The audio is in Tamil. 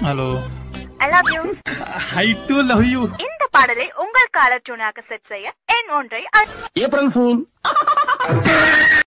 hello I love you I do love you இந்த பாடலை உங்கள் காலர் டியூனாக செட் செய்ய எண் ஒன்றை அழு- ஏப்ரல் ஃபூல்